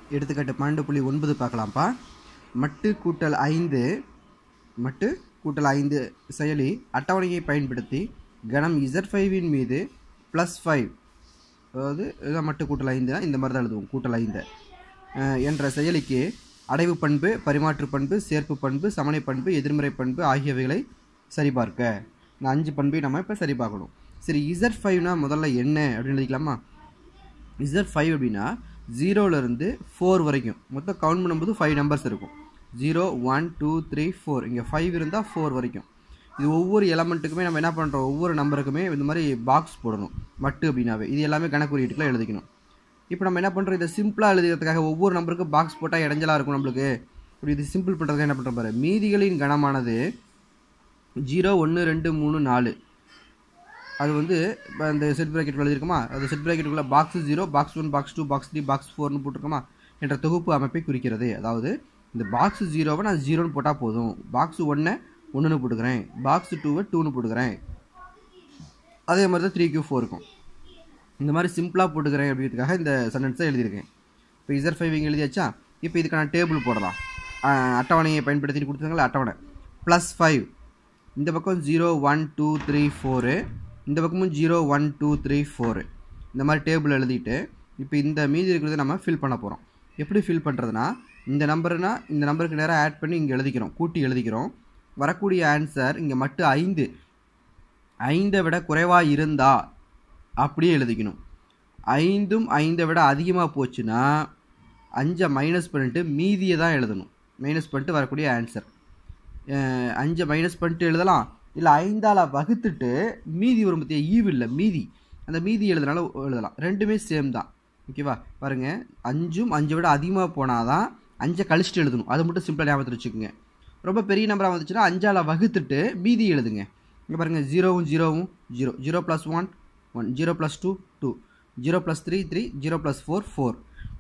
எடுத்துக்காட்டு பன்னெண்டு புள்ளி ஒன்பது பார்க்கலாம்ப்பா மட்டு கூட்டல் ஐந்து மட்டு கூட்டல் ஐந்து செயலி அட்டவணையை பயன்படுத்தி கணம் இசட் ஃபைவின் மீது ப்ளஸ் ஃபைவ் அதாவது இதான் மட்டு கூட்டல் ஐந்து இந்த மாதிரி தான் எழுதுவோம் கூட்டல் ஐந்து அஹ், என்ற செயலிக்கு அடைவு பண்பு பரிமாற்று பண்பு சேர்ப்பு பண்பு சமனை பண்பு எதிர்மறை பண்பு ஆகியவைகளை சரிபார்க்க இந்த அஞ்சு பண்பையும் நம்ம இப்போ சரி பார்க்கணும் சரி இசட் ஃபைவ்னா முதல்ல என்ன அப்படின்னு எழுதிக்கலாமா இசட் ஃபைவ் அப்படின்னா ஜீரோலேருந்து ஃபோர் வரைக்கும் மொத்தம் கவுண்ட் பண்ணும்போது ஃபைவ் நம்பர்ஸ் இருக்கும் zero one two three four இங்கே ஃபைவ் இருந்தால் ஃபோர் வரைக்கும் இது ஒவ்வொரு எலமெண்ட்டுக்குமே நம்ம என்ன பண்ணுறோம் ஒவ்வொரு நம்பருக்குமே இந்த மாதிரி பாக்ஸ் போடணும் மட்டு அப்படின்னாவே இது எல்லாமே கணக்குறியீட்டுக்குள்ள எழுதிக்கணும் இப்போ நம்ம என்ன பண்ணுறோம் இதை சிம்பிளாக எழுதுறதுக்காக ஒவ்வொரு நம்பருக்கும் பாக்ஸ் போட்டால் இடைஞ்சலாக இருக்கும் நம்மளுக்கு இப்படி இது சிம்பிள் பண்ணுறதுக்கு என்ன பண்ணுறோம் பாரு மீதிகளின் கணமானது ஜீரோ ஒன்று ரெண்டு மூணு நாலு அது வந்து இப்போ அந்த செட் ப்ராக்கெட் எழுதிருக்குமா அது செட் ப்ராக்கெட்டுக்குள்ள box zero box one box two box three box ஃபோர்னு போட்டிருக்கோமா என்ற தொகுப்பு அமைப்பை குறிக்கிறது அதாவது இந்த பாக்ஸ் ஜீரோவை நான் ஜீரோன்னு போட்டால் போதும் பாக்ஸ் ஒன்னை ஒன்றுன்னு போட்டுக்கிறேன் பாக்ஸ் டூவை டூன்னு போட்டுக்கிறேன் அதே மாதிரி தான் த்ரீ கியூ ஃபோர் இருக்கும் இந்த மாதிரி சிம்பிளாக போட்டுக்கிறேன் அப்படிங்கிறதுக்காக இந்த சென்டென்ஸை எழுதியிருக்கேன் இப்போ இசர் ஃபைவ் இங்கே எழுதியாச்சா இப்போ இதுக்கான டேபிள் போடலாம் ஆஹ் அட்டவணையை பயன்படுத்தி கொடுத்துருங்களா அட்டவணை ப்ளஸ் ஃபைவ் இந்த பக்கம் zero one two three four இந்த பக்கமும் zero one two three four இந்த மாதிரி டேபிள் எழுதிட்டு இப்போ இந்த மீதி இருக்கிறத நம்ம ஃபில் பண்ண போகிறோம் எப்படி ஃபில் பண்ணுறதுனா இந்த நம்பர்னா இந்த நம்பருக்கு நேராக ஆட் பண்ணி இங்கே எழுதிக்கிறோம் கூட்டி எழுதிக்கிறோம் வரக்கூடிய ஆன்சர் இங்கே மட்டும் ஐந்து ஐந்தை விட குறைவாக இருந்தா அப்படியே எழுதிக்கணும் ஐந்தும் ஐந்தை விட அதிகமாக போச்சுன்னா அஞ்சை மைனஸ் பண்ணிட்டு மீதியை தான் எழுதணும் மைனஸ் பண்ணிட்டு வரக்கூடிய ஆன்சர் அஞ்சை மைனஸ் பண்ணிட்டு எழுதலாம் இல்லை ஐந்தால் வகுத்துட்டு மீதி வரும் பற்றிய ஈவு இல்லை மீதி அந்த மீதி எழுதுனால எழுதலாம் ரெண்டுமே சேம் தான் ஓகேவா பாருங்கள் அஞ்சும் அஞ்சை விட அதிகமாக போனால் தான் அஞ்சை கழிச்சிட்டு எழுதணும் அதை மட்டும் சிம்பிளாக ஞாபகத்தில் வச்சுக்கோங்க ரொம்ப பெரிய நம்பராக வந்துச்சுன்னா அஞ்சால் வகுத்துட்டு மீதி எழுதுங்க இங்கே பாருங்கள் ஜீரோவும் ஜீரோவும் zero zero plus one one zero plus two two zero plus three three zero plus four four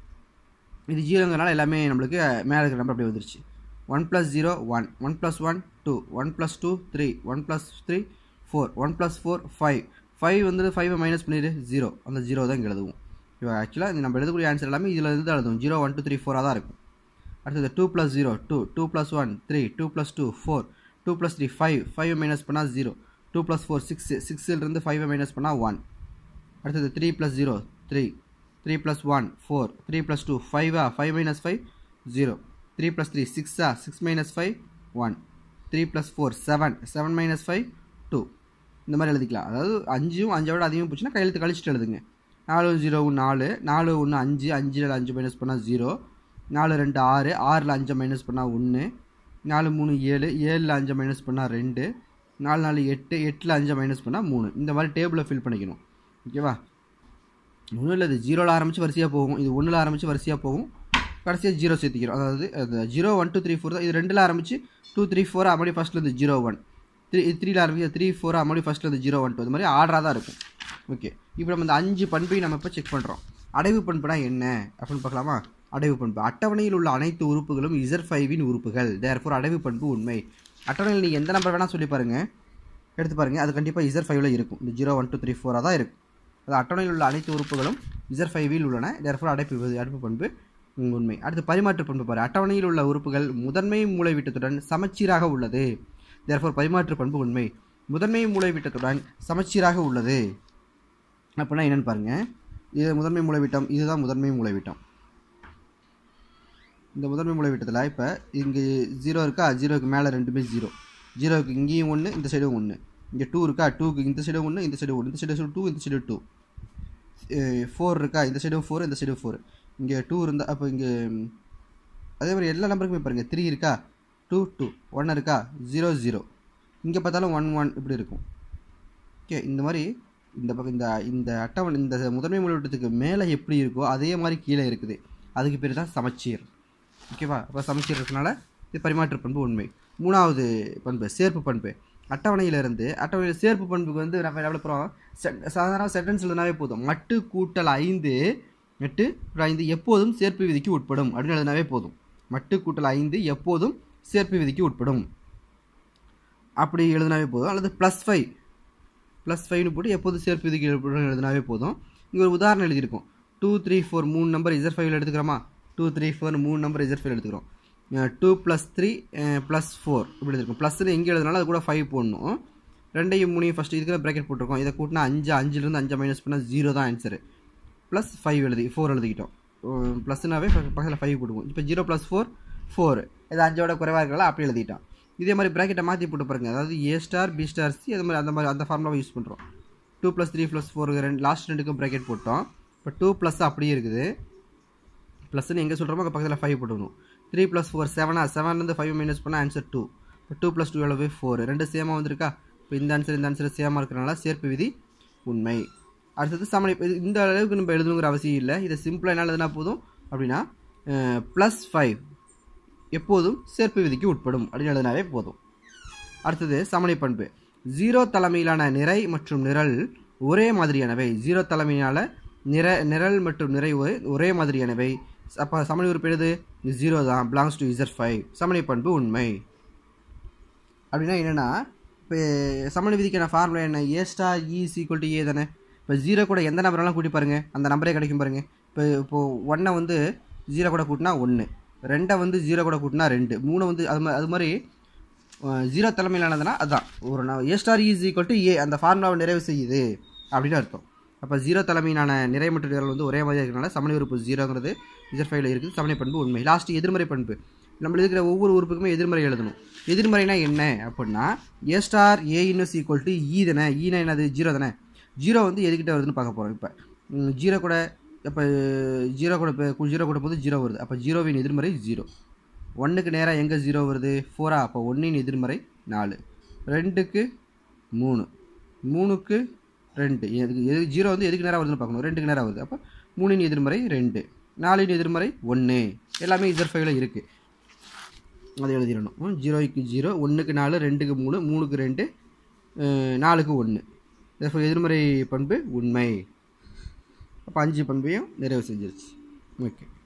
இது ஜீரோங்கிறனால எல்லாமே நம்மளுக்கு மேலே இருக்கிற நம்பர் அப்படியே வந்துருச்சு one plus zero one one plus one two one plus two three one plus three four one plus four five five வந்து ஃபைவை மைனஸ் பண்ணிடு ஜீரோ அந்த ஜீரோ தான் இங்கே எழுதுவோம் இப்போ ஆக்சுவலாக இந்த நம்ம எழுதக்கூடிய ஆன்சர் எல்லாமே இதில் இருந்து தான் எழுதுவோம் ஜீரோ ஒன் டூ த்ரீ ஃபோராக தான் இருக்கும் அடுத்தது two plus zero two two plus one three two plus two four two plus three five five minus பண்ணால் zero two plus four six சிக்ஸிலிருந்து ஃபைவை மைனஸ் பண்ணால் ஒன் அடுத்தது three plus zero three three plus one four three plus two ஃபைவா five minus five zero three plus three சிக்ஸா six minus five one three plus four seven seven minus five two இந்த மாதிரி எழுதிக்கலாம் அதாவது அஞ்சும் அஞ்சை விட அதிகமாக போச்சுன்னா கையெழுத்து கழிச்சிட்டு எழுதுங்க நாலு ஜீரோவும் நாலு நாலு ஒன்று அஞ்சு அஞ்சில் அஞ்சு மைனஸ் பண்ணால் ஜீரோ நாலு ரெண்டு ஆறு ஆறில் அஞ்சை மைனஸ் பண்ணால் ஒன்று நாலு மூணு ஏழு ஏழில் அஞ்சை மைனஸ் பண்ணால் ரெண்டு நாலு நாலு எட்டு எட்டில் அஞ்சை மைனஸ் பண்ணால் மூணு இந்த மாதிரி டேபிளை ஃபில் பண்ணிக்கணும் ஓகேவா ஒன்றும் இல்லை இது ஜீரோவில் ஆரம்பித்து வரிசையாக போகும் இது ஒன்றில் ஆரம்பித்து வரிசையாக போகும் கடைசியாக ஜீரோ சேர்த்திக்கிறோம் அதாவது அது zero one two three four தான் இது ரெண்டில் ஆரம்பித்து டூ த்ரீ ஃபோர் அப்படி ஃபஸ்ட்டில் இருந்து ஜீரோ ஒன் த்ரீ த்ரீல ஆரம்பிச்சு த்ரீ ஃபோர் அப்படி ஃபஸ்ட்டில் இருந்து ஜீரோ ஒன் டூ இது மாதிரி ஆர்டராக தான் இருக்கும் ஓகே இப்போ நம்ம இந்த அஞ்சு பண்பையும் நம்ம இப்போ செக் பண்ணுறோம் அடைவு பண்புனா என்ன அப்படின்னு பார்க்கலாமா அடைவு பண்பு அட்டவணையில் உள்ள அனைத்து உறுப்புகளும் இசர் ஃபைவின் உறுப்புகள் தேர்ஃபோர் அடைவு பண்பு உண்மை அட்டவணையில் நீங்கள் எந்த நம்பர் வேணால் சொல்லி பாருங்கள் எடுத்து பாருங்கள் அது கண்டிப்பாக இசர் ஃபைவ்ல இருக்கும் இந்த ஜீரோ ஒன் டூ த்ரீ ஃபோராக தான் இருக்கும் அது அட்டவணையில் உள்ள அனைத்து உறுப்புகளும் இசர் ஃபைவில் உள்ளன தேர்ஃபோர் அடைப்பு அடைப்பு பண்பு உண்மை அடுத்து பரிமாற்று பண்பு பாரு அட்டவணையில் உள்ள உறுப்புகள் முதன்மை மூளைவிட்டத்துடன் சமச்சீராக உள்ளது தேர்ஃபோர் பரிமாற்று பண்பு உண்மை முதன்மை மூளைவிட்டத்துடன் சமச்சீராக உள்ளது அப்படின்னா என்னன்னு பாருங்க இது முதன்மை மூளைவிட்டம் இதுதான் முதன்மை மூளைவிட்டம் இந்த முதன்மை மூளைவிட்டத்தில் இப்போ இங்கே ஜீரோ இருக்கா ஜீரோக்கு மேலே ரெண்டுமே ஜீரோ ஜீரோக்கு இங்கேயும் ஒன்று இந்த சைடும் ஒன்று இங்கே டூ இருக்கா டூக்கு இந்த சைடும் ஒன்று இந்த சைடு ஒன்று இந்த சைடு டூ இந்த சைடு டூ ஃபோர் இருக்கா இந்த சைடும் ஃபோர் இந்த சைடும் ஃபோர் இங்கே டூ இருந்தால் அப்போ இங்கே அதே மாதிரி எல்லா நம்பருக்குமே பாருங்கள் த்ரீ இருக்கா டூ டூ ஒன் இருக்கா ஜீரோ ஜீரோ இங்கே பார்த்தாலும் ஒன் ஒன் இப்படி இருக்கும் ஓகே இந்த மாதிரி இந்த பக்கம் இந்த இந்த அட்டவணை இந்த முதன்மை மூலவட்டத்துக்கு மேலே எப்படி இருக்கோ அதே மாதிரி கீழே இருக்குது அதுக்கு பேர் தான் சமச்சீர் ஓகேவா அப்போ சமச்சீர் இருக்கனால இது பரிமாற்று பண்பு உண்மை மூணாவது பண்பு சேர்ப்பு பண்பு அட்டவணையிலிருந்து அட்டவணையில் சேர்ப்பு பண்புக்கு வந்து நம்ம என்ன போகிறோம் சாதாரண சென்டென்ஸ் எழுதினாவே போதும் மட்டு கூட்டல் ஐந்து எட்டு ஐந்து எப்போதும் சேர்ப்பு விதிக்கு உட்படும் அப்படின்னு எழுதினாவே போதும் மட்டு கூட்டல் ஐந்து எப்போதும் சேர்ப்பு விதிக்கு உட்படும் அப்படி எழுதினாவே போதும் அல்லது ப்ளஸ் ஃபைவ் ப்ளஸ் ஃபைவ்னு போட்டு எப்போதும் சேர்ப்பு விதிக்கு உட்படும் எழுதினாவே போதும் இங்கே ஒரு உதாரணம் எழுதியிருக்கோம் டூ த்ரீ ஃபோர் மூணு நம்பர் இசர் ஃபைவ்ல எடுத்துக்கிறோமா டூ த்ரீ ஃபோர் மூணு நம்பர் இசட் ஃபைவ் எடுத்துக்கிறோம் two plus three plus four இப்படி எடுத்துருக்கோம் ப்ளஸ்னு எங்கே எழுதுனாலும் அது கூட ஃபைவ் போடணும் ரெண்டையும் மூணையும் ஃபஸ்ட்டு இதுக்கு ப்ராக்கெட் போட்டிருக்கோம் இதை கூட்டினா அஞ்சு அஞ்சுலேருந்து அஞ்சை மைனஸ் பண்ணால் ஜீரோ தான் ஆன்சரு ப்ளஸ் ஃபைவ் எழுதி ஃபோர் எழுதிக்கிட்டோம் ப்ளஸ்னாவே பக்கத்தில் ஃபைவ் போட்டுக்குவோம் இப்போ ஜீரோ ப்ளஸ் ஃபோர் ஃபோர் இது அஞ்சோட குறைவாக இருக்கலாம் அப்படி எழுதிட்டோம் இதே மாதிரி ப்ராக்கெட்டை மாற்றி போட்டு பாருங்க அதாவது A star B star C அது மாதிரி அந்த மாதிரி அந்த ஃபார்முலாவை யூஸ் பண்ணுறோம் two plus three plus four ரெண்டு லாஸ்ட் ரெண்டுக்கும் ப்ராக்கெட் போட்டோம் இப்போ டூ ப்ளஸ் அப்படியே இருக்குது ப்ளஸ்ன்னு எங்கே சொல்கிறோமோ அங்கே பக்கத்தில் ஃபைவ் போட்டுக்கணும் த்ரீ ப்ளஸ் ஃபோர் செவனா செவன்லேருந்து ஃபைவ் மைனஸ் பண்ணால் ஆன்சர் டூ இப்போ டூ ப்ளஸ் டூ எவ்வளவு ஃபோர் ரெண்டு சேமாக வந்திருக்கா இப்போ இந்த ஆன்சர் இந்த ஆன்சர் சேமாக இருக்கிறனால சேர்ப்பு விதி உண்மை அடுத்தது சமணி இது இந்த அளவுக்கு நம்ம எழுதணுங்கிற அவசியம் இல்லை இதை சிம்பிளாக என்ன எழுதுனா போதும் அப்படின்னா ப்ளஸ் ஃபைவ் எப்போதும் சேர்ப்பு விதிக்கு உட்படும் அப்படின்னு எழுதினாவே போதும் அடுத்தது சமணி பண்பு ஜீரோ தலைமையிலான நிறை மற்றும் நிரல் ஒரே மாதிரியானவை ஜீரோ தலைமையிலான நிற நிரல் மற்றும் நிறை ஒரே- ஒரே மாதிரியானவை அப்போ சமணி உறுப்பு எழுது ஜீரோ தான் பிலாங்ஸ் டு இசட் ஃபைவ் சமணி பண்பு உண்மை அப்படின்னா என்னென்னா இப்போ சமணி விதிக்கான ஃபார்முலா என்ன A star E equal to A தானே இப்போ ஜீரோ கூட எந்த நம்பரெல்லாம் கூட்டி பாருங்க அந்த நம்பரே கிடைக்கும் பாருங்க இப்போ இப்போது ஒன்றை வந்து ஜீரோ கூட கூட்டினா ஒன்று ரெண்டை வந்து ஜீரோ கூட கூட்டினா ரெண்டு மூணு வந்து அது மாதிரி அது மாதிரி அஹ், ஜீரோ தலைமையிலானதுன்னா அதுதான் ஒரு நான் A star is equal to A அந்த ஃபார்முலாவை நிறைவு செய்யுது அப்படின்னு அர்த்தம் அப்போ ஜீரோ தலைமையிலான நிறை மற்றும் நிரல் வந்து ஒரே மாதிரி இருக்கிறனால சமணி உறுப்பு ஜீரோங்கிறது இசட் ஃபைவ்ல இருக்குது சமணி பண்பு உண்மை லாஸ்ட் எதிர்மறை பண்பு நம்ம இருக்கிற ஒவ்வொரு உறுப்புக்குமே எதிர்மறை எழுதணும் எதிர்மறைனா என்ன அப்படின்னா A star A inverse equal to E தானே ஈனா என்னது ஜீரோ தானே ஜீரோ வந்து எதுக்கிட்ட வருதுன்னு பார்க்க போகிறோம் இப்போ ஜீரோ கூட இப்போ ஜீரோ கூட இப்போ ஜீரோ கூட போது ஜீரோ வருது அப்போ ஜீரோவின் எதிர்மறை ஜீரோ ஒன்றுக்கு நேராக எங்கே ஜீரோ வருது ஃபோரா அப்போ ஒன்றின் எதிர்மறை நாலு ரெண்டுக்கு மூணு மூணுக்கு ரெண்டு எதுக்கு எது ஜீரோ வந்து எதுக்கு நேராக வருதுன்னு பார்க்கணும் ரெண்டுக்கு நேராக வருது அப்போ மூணின் எதிர்மறை ரெண்டு நாலின் எதிர்மறை ஒன்று எல்லாமே இதர் ஃபைவ்ல இருக்குது அதை எழுதிடணும் ஜீரோக்கு ஜீரோ ஒன்றுக்கு நாலு ரெண்டுக்கு மூணு மூணுக்கு ரெண்டு அஹ், நாலுக்கு ஒன்று எதிர்மறை பண்பு உண்மை அப்போ அஞ்சு பண்பையும் நிறைவு செஞ்சிருச்சு ஓகே